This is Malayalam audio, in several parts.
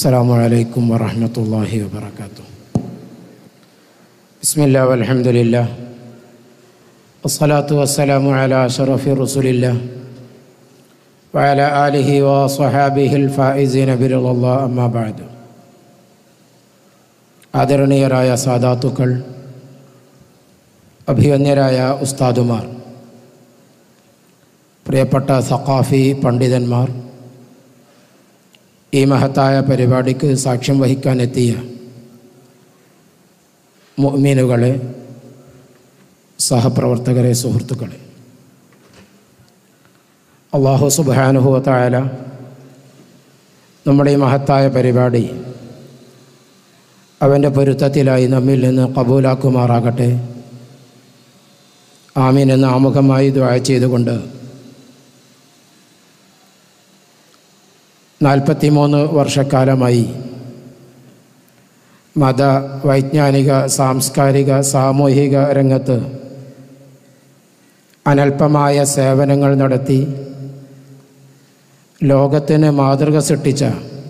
السلام عليكم ورحمة الله وبركاته بسم الله والحمد لله والصلاة والسلام على أشرف رسول الله وعلى آله وصحابه الفائزين برضا الله أما بعد ആദരണീയരായ സാദാത്തുക്കൾ അഭിവന്യരായ ഉസ്താദുമാർ പ്രിയപ്പെട്ട സഖാഫി പണ്ഡിതന്മാർ ഈ മഹത്തായ പരിപാടിക്ക് സാക്ഷ്യം വഹിക്കാനെത്തിയ മുഅ്മിനുകളെ സഹപ്രവർത്തകരെ സുഹൃത്തുക്കളെ അള്ളാഹു സുബാനുഹുവത്തായ നമ്മുടെ ഈ മഹത്തായ പരിപാടി അവൻ്റെ പൊരുത്തത്തിലായി നമ്മിൽ നിന്ന് കബൂലാക്കുമാറാകട്ടെ ആമീൻ എന്ന് ആമുഖമായി ദ്വാ ചെയ്തുകൊണ്ട് നാൽപ്പത്തിമൂന്ന് വർഷക്കാലമായി മത വൈജ്ഞാനിക സാംസ്കാരിക സാമൂഹിക രംഗത്ത് അനൽപമായ സേവനങ്ങൾ നടത്തി ലോകത്തിന് മാതൃക സൃഷ്ടിച്ച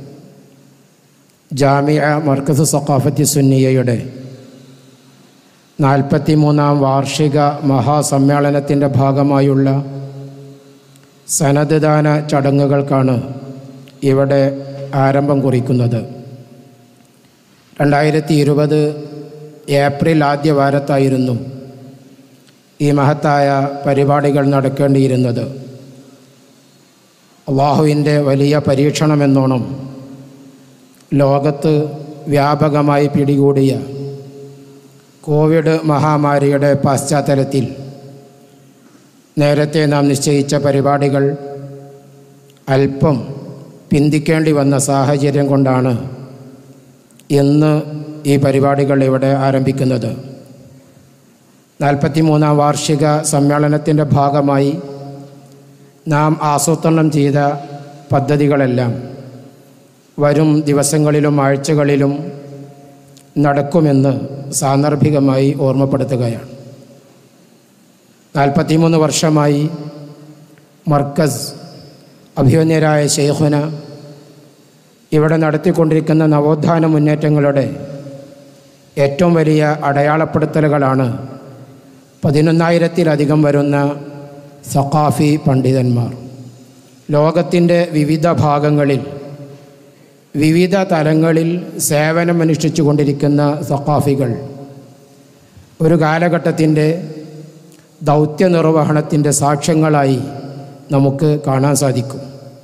ജാമിയ മർക്കസ് സഖാഫത്തി സുന്നിയയുടെ നാൽപ്പത്തിമൂന്നാം വാർഷിക മഹാസമ്മേളനത്തിൻ്റെ ഭാഗമായുള്ള സനദ്ദാന ചടങ്ങുകൾക്കാണ് ഇവിടെ ആരംഭം കുറിക്കുന്നത് രണ്ടായിരത്തി ഇരുപത് ഏപ്രിൽ ആദ്യ വാരത്തായിരുന്നു ഈ മഹത്തായ പരിപാടികൾ നടക്കേണ്ടിയിരുന്നത് അള്ളാഹുവിൻ്റെ വലിയ പരീക്ഷണമെന്നോണം ലോകത്ത് വ്യാപകമായി പിടികൂടിയ കോവിഡ് മഹാമാരിയുടെ പശ്ചാത്തലത്തിൽ നേരത്തെ നാം നിശ്ചയിച്ച പരിപാടികൾ അല്പം പിന്തിക്കേണ്ടി വന്ന സാഹചര്യം കൊണ്ടാണ് ഇന്ന് ഈ പരിപാടികൾ ഇവിടെ ആരംഭിക്കുന്നത് നാൽപ്പത്തിമൂന്നാം വാർഷിക സമ്മേളനത്തിൻ്റെ ഭാഗമായി നാം ആസൂത്രണം ചെയ്ത പദ്ധതികളെല്ലാം വരും ദിവസങ്ങളിലും ആഴ്ചകളിലും നടക്കുമെന്ന് സാന്ദർഭികമായി ഓർമ്മപ്പെടുത്തുകയാണ് നാൽപ്പത്തിമൂന്ന് വർഷമായി മർക്കസ് അഭിമന്യരായ ഷെയ്ഖുന ഇവിടെ നടത്തിക്കൊണ്ടിരിക്കുന്ന നവോത്ഥാന മുന്നേറ്റങ്ങളുടെ ഏറ്റവും വലിയ അടയാളപ്പെടുത്തലുകളാണ് പതിനൊന്നായിരത്തിലധികം വരുന്ന സഖാഫി പണ്ഡിതന്മാർ ലോകത്തിൻ്റെ വിവിധ ഭാഗങ്ങളിൽ വിവിധ തലങ്ങളിൽ സേവനമനുഷ്ഠിച്ചു കൊണ്ടിരിക്കുന്ന സഖാഫികൾ ഒരു കാലഘട്ടത്തിൻ്റെ ദൗത്യ നിർവഹണത്തിൻ്റെ സാക്ഷ്യങ്ങളായി നമുക്ക് കാണാൻ സാധിക്കും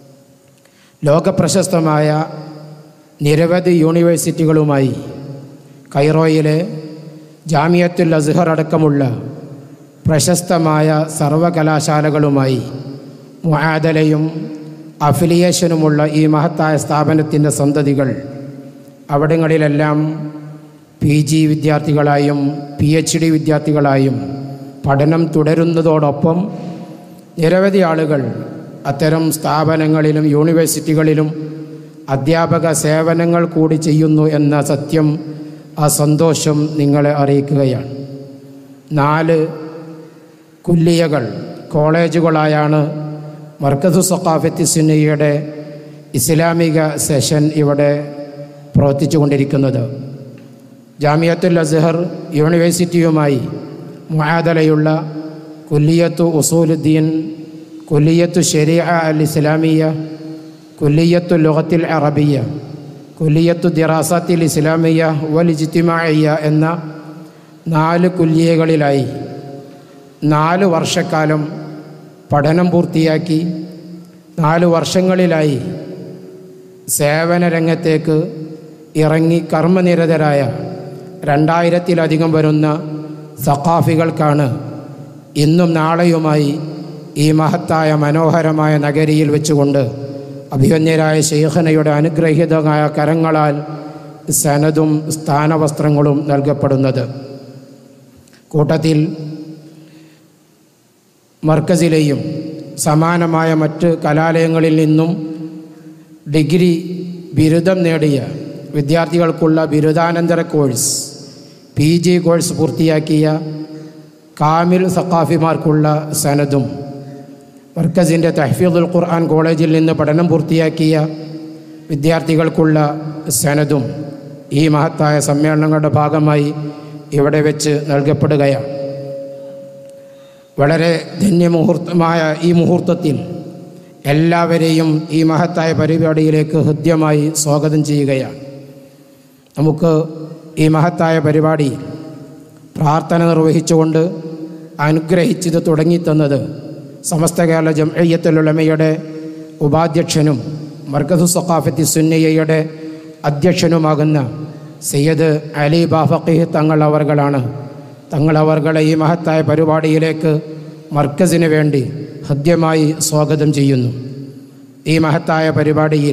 ലോകപ്രശസ്തമായ നിരവധി യൂണിവേഴ്സിറ്റികളുമായി കൈറോയിലെ ജാമിയത്തുൽ അസ്ഹർ അടക്കമുള്ള പ്രശസ്തമായ സർവകലാശാലകളുമായി മുആദലയും അഫിലിയേഷനുമുള്ള ഈ മഹത്തായ സ്ഥാപനത്തിൻ്റെ സന്തതികൾ അവിടങ്ങളിലെല്ലാം പി ജി വിദ്യാർത്ഥികളായും പി എച്ച് ഡി വിദ്യാർത്ഥികളായും പഠനം തുടരുന്നതോടൊപ്പം നിരവധി ആളുകൾ അത്തരം സ്ഥാപനങ്ങളിലും യൂണിവേഴ്സിറ്റികളിലും അധ്യാപക സേവനങ്ങൾ കൂടി ചെയ്യുന്നു എന്ന സത്യം ആ സന്തോഷം നിങ്ങളെ അറിയിക്കുകയാണ് നാല് കുല്ലിയകൾ കോളേജുകളായാണ് മർക്കസു സഖാഫത്തി സുന്നയുടെ ഇസ്ലാമിക സെഷൻ ഇവിടെ പ്രവർത്തിച്ചു കൊണ്ടിരിക്കുന്നത് ജാമിയത്തുൽ അസ്ഹർ യൂണിവേഴ്സിറ്റിയുമായി മുആദലയുള്ള കുല്ലിയത്തു ഉസൂലുദ്ദീൻ കുല്ലിയത്തു ഷെരിയ അൽ ഇസ്ലാമിയ കുല്ലിയത്തു ലുഹത്തിൽ അറബിയ കുല്ലിയത്തു ദിറാസത്തിൽ ഇസ്ലാമിയ വൽ ഇജ്തിമാഇയ എന്ന നാല് കുല്ലിയകളിലായി നാല് വർഷക്കാലം പഠനം പൂർത്തിയാക്കി നാല് വർഷങ്ങളിലായി സേവന രംഗത്തേക്ക് ഇറങ്ങി കർമ്മനിരതരായ രണ്ടായിരത്തിലധികം വരുന്ന സഖാഫികൾക്കാണ് ഇന്നും നാളെയുമായി ഈ മഹത്തായ മനോഹരമായ നഗരിയിൽ വെച്ചുകൊണ്ട് അഭിമന്യരായ ശൈഖനയുടെ അനുഗ്രഹീതമായ കരങ്ങളാൽ സനതും സ്ഥാനവസ്ത്രങ്ങളും നൽകപ്പെടുന്നത് കൂട്ടത്തിൽ മർക്കസിലെയും സമാനമായ മറ്റ് കലാലയങ്ങളിൽ നിന്നും ഡിഗ്രി ബിരുദം നേടിയ വിദ്യാർത്ഥികൾക്കുള്ള ബിരുദാനന്തര കോഴ്സ് പി ജി കോഴ്സ് പൂർത്തിയാക്കിയ കാമിൽ സഖാഫിമാർക്കുള്ള സനദും മർക്കസിൻ്റെ തഹ്ഫീദുൽ ഖുർആൻ കോളേജിൽ നിന്ന് പഠനം പൂർത്തിയാക്കിയ വിദ്യാർത്ഥികൾക്കുള്ള സനതും ഈ മഹത്തായ സമ്മേളനങ്ങളുടെ ഭാഗമായി ഇവിടെ വെച്ച് നൽകപ്പെടുകയാണ് വളരെ ധന്യമുഹൂർത്തമായ ഈ മുഹൂർത്തത്തിൽ എല്ലാവരെയും ഈ മഹത്തായ പരിപാടിയിലേക്ക് ഹൃദ്യമായി സ്വാഗതം ചെയ്യുകയാണ് നമുക്ക് ഈ മഹത്തായ പരിപാടി പ്രാർത്ഥന നിർവഹിച്ചുകൊണ്ട് അനുഗ്രഹിച്ചത് തുടങ്ങിത്തന്നത് സമസ്ത കേരള ജംഅയ്യത്തുലമയുടെ ഉപാധ്യക്ഷനും മർക്കസു സഖാഫത്തി സുന്നയ്യയുടെ അധ്യക്ഷനുമാകുന്ന സയ്യദ് അലി ബാഫഖീഹ് തങ്ങൾ അവർകളാണ് തങ്ങൾ അവർകളെ ഈ മഹത്തായ പരിപാടിയിലേക്ക് മർക്കസിന് വേണ്ടി ഹൃദ്യമായി സ്വാഗതം ചെയ്യുന്നു ഈ മഹത്തായ പരിപാടിയിൽ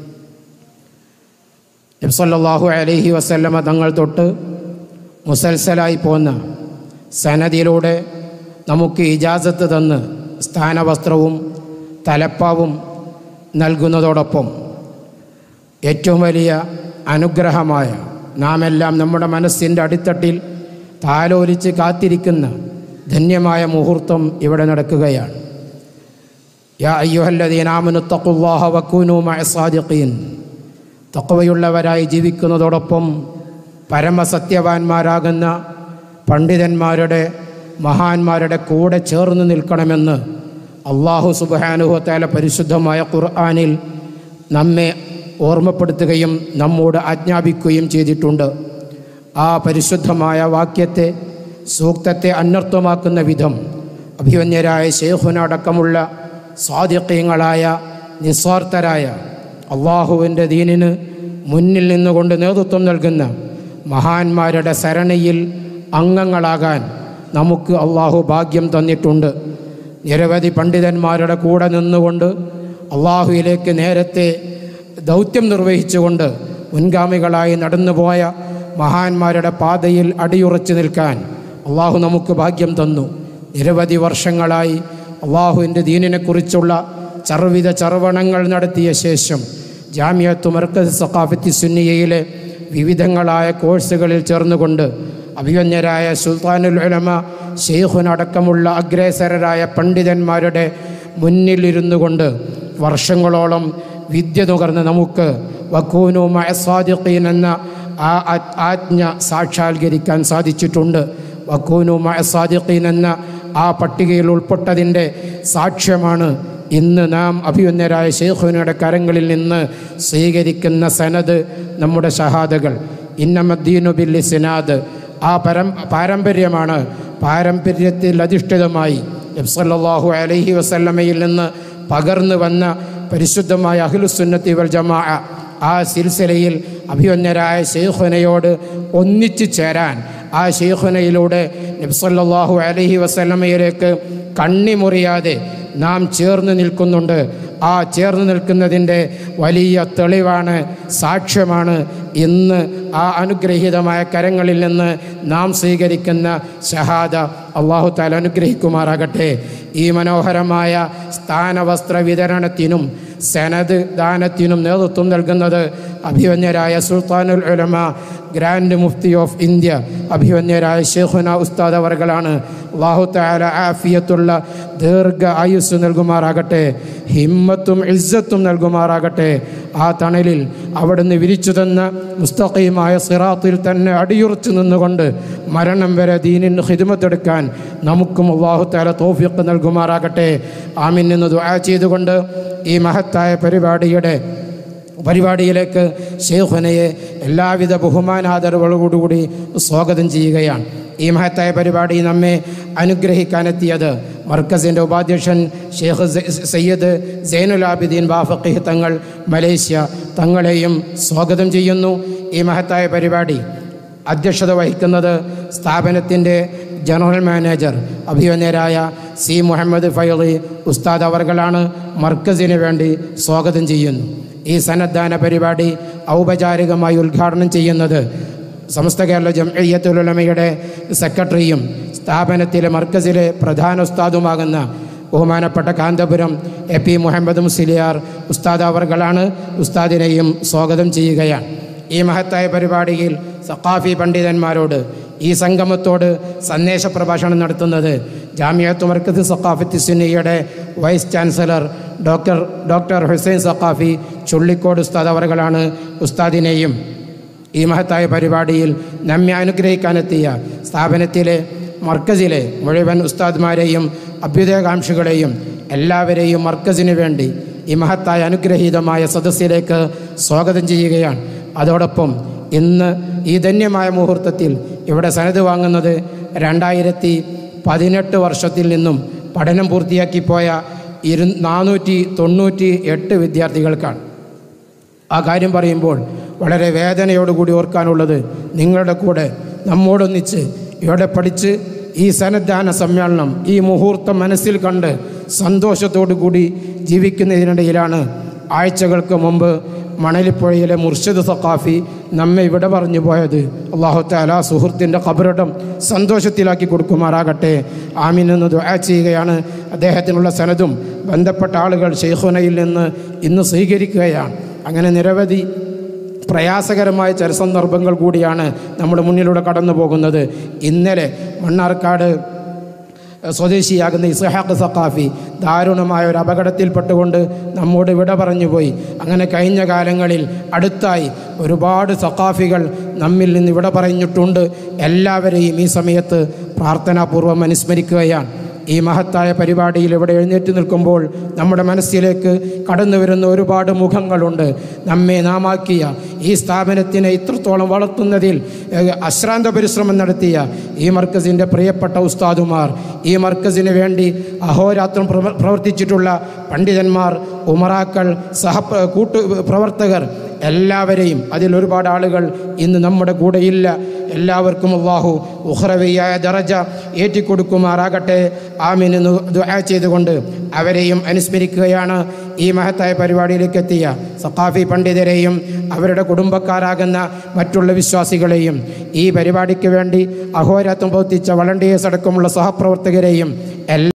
നബ്സല്ലാഹു അലൈഹി വസല്ലമ തങ്ങൾ തൊട്ട് മുസൽസലായി പോന്ന സനദിലൂടെ നമുക്ക് ഇജാസത്ത് തന്ന് സ്ഥാനവസ്ത്രവും തലപ്പാവും നൽകുന്നതോടൊപ്പം ഏറ്റവും വലിയ അനുഗ്രഹമായ നാം എല്ലാം നമ്മുടെ മനസ്സിൻ്റെ അടിത്തട്ടിൽ താലോലിച്ച് കാത്തിരിക്കുന്ന ധന്യമായ മുഹൂർത്തം ഇവിടെ നടക്കുകയാണ് യാ അയ്യുഹല്ലദീനാമനു തഖുല്ലാഹ വക്കൂനു മഅസാദിഖീൻ തക്കവയുള്ളവരായി ജീവിക്കുന്നതോടൊപ്പം പരമസത്യവാന്മാരാകുന്ന പണ്ഡിതന്മാരുടെ മഹാന്മാരുടെ കൂടെ ചേർന്ന് നിൽക്കണമെന്ന് അള്ളാഹു സുബാനുഹത്താല പരിശുദ്ധമായ ഖുർആാനിൽ നമ്മെ ഓർമ്മപ്പെടുത്തുകയും നമ്മോട് ആജ്ഞാപിക്കുകയും ചെയ്തിട്ടുണ്ട് ആ പരിശുദ്ധമായ വാക്യത്തെ സൂക്തത്തെ അനർത്ഥമാക്കുന്ന വിധം അഭിമന്യരായ ശേഖുനടക്കമുള്ള സ്വാധിക്യങ്ങളായ നിസ്വാർത്ഥരായ അള്ളാഹുവിൻ്റെ ദീനിന് മുന്നിൽ നിന്നുകൊണ്ട് നേതൃത്വം നൽകുന്ന മഹാന്മാരുടെ സരണിയിൽ അംഗങ്ങളാകാൻ നമുക്ക് അള്ളാഹു ഭാഗ്യം തന്നിട്ടുണ്ട് നിരവധി പണ്ഡിതന്മാരുടെ കൂടെ നിന്നുകൊണ്ട് അള്ളാഹുവിലേക്ക് നേരത്തെ ദൗത്യം നിർവഹിച്ചുകൊണ്ട് മുൻഗാമികളായി നടന്നുപോയ മഹാന്മാരുടെ പാതയിൽ അടിയുറച്ചു നിൽക്കാൻ അള്ളാഹു നമുക്ക് ഭാഗ്യം തന്നു നിരവധി വർഷങ്ങളായി അള്ളാഹുവിൻ്റെ ദീനിനെക്കുറിച്ചുള്ള ചർവിത ചർവണങ്ങൾ നടത്തിയ ശേഷം ജാമ്യത്തു മർക്കസ് സഖാഫത്തി സുന്നിയയിലെ വിവിധങ്ങളായ കോഴ്സുകളിൽ ചേർന്നുകൊണ്ട് അഭിമന്യരായ സുൽത്താനുൽ ഉലമ ഷെയ്ഖുനടക്കമുള്ള അഗ്രേസരരായ പണ്ഡിതന്മാരുടെ മുന്നിലിരുന്നു കൊണ്ട് വർഷങ്ങളോളം വിദ്യ നുകർന്ന് നമുക്ക് വക്കൂനു മഅസാദിഖീൻ എന്ന ആ ആ- ആജ്ഞ സാക്ഷാത്കരിക്കാൻ സാധിച്ചിട്ടുണ്ട് വക്കൂനു മഅസാദിഖീൻ എന്ന ആ പട്ടികയിൽ ഉൾപ്പെട്ടതിൻ്റെ സാക്ഷ്യമാണ് ഇന്ന് നാം അഭിമന്യരായ ഷെയ്ഖുനയുടെ കരങ്ങളിൽ നിന്ന് സ്വീകരിക്കുന്ന സനത് നമ്മുടെ ഷഹാദകൾ ഇന്നമദ്ദീനു ബില്ലി സിനാദ് ആ പരം പാരമ്പര്യമാണ് പാരമ്പര്യത്തിൽ അധിഷ്ഠിതമായി നബ്സല്ലാഹു അലൈഹി വസല്ലമയിൽ നിന്ന് പകർന്നു വന്ന പരിശുദ്ധമായ അഖിലുസുന്നത്തി വൽ ജമാ ആ സിൽസിലയിൽ അഭിമന്യരായ ഷെയ്ഖുനയോട് ഒന്നിച്ചു ചേരാൻ ആ ഷെയ്ഖുനയിലൂടെ നബ്സല്ലാഹു അലൈഹി വസല്ലമയിലേക്ക് കണ്ണിമുറിയാതെ നാം ചേർന്ന് നിൽക്കുന്നുണ്ട് ആ ചേർന്ന് നിൽക്കുന്നതിൻ്റെ വലിയ തെളിവാണ് സാക്ഷ്യമാണ് ഇന്ന് ആ അനുഗ്രഹീതമായ കരങ്ങളിൽ നിന്ന് നാം സ്വീകരിക്കുന്ന ഷഹാദ അള്ളാഹു താല അനുഗ്രഹിക്കുമാറാകട്ടെ ഈ മനോഹരമായ സ്ഥാനവസ്ത്ര വിതരണത്തിനും സനത് ദാനത്തിനും നേതൃത്വം നൽകുന്നത് അഭിമന്യരായ Sultanul Ulama grand mufti of India അഭിമന്യരായ ഷെയ്ഖുന ഉസ്താദ് അവർകളാണ് അള്ളാഹു താല ആഫിയത്തുള്ള ദീർഘ ആയുസ് നൽകുമാറാകട്ടെ ഹിമ്മത്തും ഇസ്സത്തും നൽകുമാറാകട്ടെ ആ തണലിൽ അവിടുന്ന് വിരിച്ചു തന്ന മുസ്തഖീമായ സിറാത്തിൽ തന്നെ അടിയുറച്ചു നിന്നുകൊണ്ട് മരണം വരെ ദീനിന് ഹിദ്മത്തെടുക്കാൻ നമുക്കും അള്ളാഹു താല തോഫിക്ക് നൽകുമാറാകട്ടെ ആമിൻ എന്ന് ദുആ ചെയ്തുകൊണ്ട് ഈ മഹത്തായ പരിപാടിയുടെ പരിപാടിയിലേക്ക് ഷെയ്ഖുനയെ എല്ലാവിധ ബഹുമാനാദരവുകളോടുകൂടി സ്വാഗതം ചെയ്യുകയാണ് ഈ മഹത്തായ പരിപാടി നമ്മെ അനുഗ്രഹിക്കാനെത്തിയത് മർക്കസിൻ്റെ ഉപാധ്യക്ഷൻ ഷെയ്ഖ് സ- സയ്യദ് സൈനുൽ ആബിദീൻ ബാഫഖീഹ് തങ്ങൾ മലേഷ്യ തങ്ങളെയും സ്വാഗതം ചെയ്യുന്നു ഈ മഹത്തായ പരിപാടി അധ്യക്ഷത വഹിക്കുന്നത് സ്ഥാപനത്തിൻ്റെ ജനറൽ മാനേജർ അഭിമന്യരായ സി മുഹമ്മദ് ഫൈളി ഉസ്താദ് അവർകളാണ് മർക്കസിന് വേണ്ടി സ്വാഗതം ചെയ്യുന്നു ഈ സന്നദ്ധാന പരിപാടി ഔപചാരികമായി ഉദ്ഘാടനം ചെയ്യുന്നത് സമസ്ത കേരള ജംഇയ്യത്തുലമയുടെ സെക്രട്ടറിയും സ്ഥാപനത്തിലെ മർക്കസിലെ പ്രധാന ഉസ്താദുമാകുന്ന ബഹുമാനപ്പെട്ട കാന്തപുരം എ പി മുഹമ്മദ് മുസ്ലിയാർ ഉസ്താദ് അവർകളാണ് ഉസ്താദിനെയും സ്വാഗതം ചെയ്യുകയാണ് ഈ മഹത്തായ പരിപാടിയിൽ സഖാഫി പണ്ഡിതന്മാരോട് ഈ സംഗമത്തോട് സന്ദേശ പ്രഭാഷണം നടത്തുന്നത് ജാമിയത്ത് മർക്കസ് സഖാഫത്തി സുന്നിയുടെ vice chancellor doctor doctor Hussain Saqafi Chullikode ഉസ്താദ് അവറുകളാണ് ഉസ്താദിനെയും ഈ മഹത്തായ പരിപാടിയിൽ നമ്മെ അനുഗ്രഹിക്കാനെത്തിയ സ്ഥാപനത്തിലെ മർക്കസിലെ മുഴുവൻ ഉസ്താദ്മാരെയും അഭ്യുദയകാംക്ഷികളെയും എല്ലാവരെയും മർക്കസിന് വേണ്ടി ഈ മഹത്തായ അനുഗ്രഹീതമായ സദസ്സിലേക്ക് സ്വാഗതം ചെയ്യുകയാണ് അതോടൊപ്പം ഇന്ന് ഈ ധന്യമായ മുഹൂർത്തത്തിൽ ഇവിടെ സനത് വാങ്ങുന്നത് രണ്ടായിരത്തി പതിനെട്ട് വർഷത്തിൽ നിന്നും പഠനം പൂർത്തിയാക്കി പോയ ഇരു നാനൂറ്റി തൊണ്ണൂറ്റി എട്ട് വിദ്യാർത്ഥികൾക്കാണ് ആ കാര്യം പറയുമ്പോൾ വളരെ വേദനയോടുകൂടി ഓർക്കാനുള്ളത് നിങ്ങളുടെ കൂടെ നമ്മോടൊന്നിച്ച് ഇവിടെ പഠിച്ച് ഈ സന്നദ്ധാന സമ്മേളനം ഈ മുഹൂർത്തം മനസ്സിൽ കണ്ട് സന്തോഷത്തോടു കൂടി ജീവിക്കുന്നതിനിടയിലാണ് ആഴ്ചകൾക്ക് മുമ്പ് മണലിപ്പുഴയിലെ മുർഷിദ് സഖാഫി നമ്മെ ഇവിടെ പറഞ്ഞു പോയത് അള്ളാഹു താല സുഹൃത്തിൻ്റെ കബറിടം സന്തോഷത്തിലാക്കി കൊടുക്കുമാറാകട്ടെ ആമീൻ എന്ന് ദുആ ചെയ്യുകയാണ് അദ്ദേഹത്തിനുള്ള സനതും ബന്ധപ്പെട്ട ആളുകൾ ഷെയ്ഖുനയിൽ നിന്ന് ഇന്ന് സ്വീകരിക്കുകയാണ് അങ്ങനെ നിരവധി പ്രയാസകരമായ ചില സന്ദർഭങ്ങൾ കൂടിയാണ് നമ്മുടെ മുന്നിലൂടെ കടന്നു പോകുന്നത് ഇന്നലെ മണ്ണാർക്കാട് സ്വദേശിയാകുന്ന ഇസ്ഹാഖ് സഖാഫി ദാരുണമായ ഒരു അപകടത്തിൽപ്പെട്ടുകൊണ്ട് നമ്മോട് വിട പറഞ്ഞു പോയി അങ്ങനെ കഴിഞ്ഞ കാലങ്ങളിൽ അടുത്തായി ഒരുപാട് സഖാഫികൾ നമ്മിൽ നിന്ന് വിട പറഞ്ഞിട്ടുണ്ട് എല്ലാവരെയും ഈ സമയത്ത് പ്രാർത്ഥനാപൂർവ്വം അനുസ്മരിക്കുകയാണ് ഈ മഹത്തായ പരിപാടിയിൽ ഇവിടെ എഴുന്നേറ്റ് നിൽക്കുമ്പോൾ നമ്മുടെ മനസ്സിലേക്ക് കടന്നു വരുന്ന ഒരുപാട് മുഖങ്ങളുണ്ട് നമ്മെ നാമാക്കിയ ഈ സ്ഥാപനത്തിനെ ഇത്രത്തോളം വളർത്തുന്നതിൽ ഏഹ്, അശ്രാന്ത പരിശ്രമം നടത്തിയ ഈ മർക്കസിൻ്റെ പ്രിയപ്പെട്ട ഉസ്താദുമാർ ഈ മർക്കസിന് വേണ്ടി അഹോരാത്രം പ്രവ- പ്രവർത്തിച്ചിട്ടുള്ള പണ്ഡിതന്മാർ ഉമറാക്കൾ സഹ കൂട്ടു പ്രവർത്തകർ എല്ലാവരെയും അതിൽ ഒരുപാട് ആളുകൾ ഇന്ന് നമ്മുടെ കൂടെയില്ല എല്ലാവർക്കും അള്ളാഹു ഉഹ്റവിയായ ദറജ ഏറ്റിക്കൊടുക്കുമാറാകട്ടെ ആമീൻ എന്ന് ദുആ ചെയ്തുകൊണ്ട് അവരെയും അനുസ്മരിക്കുകയാണ് ഈ മഹത്തായ പരിപാടിയിലേക്ക് എത്തിയ സഖാഫി പണ്ഡിതരെയും അവരുടെ കുടുംബക്കാരാകുന്ന മറ്റുള്ള വിശ്വാസികളെയും ഈ പരിപാടിക്ക് വേണ്ടി അഹോരാത്രം പ്രവർത്തിച്ച വളണ്ടിയേഴ്സ് അടക്കമുള്ള സഹപ്രവർത്തകരെയും എല്ലാ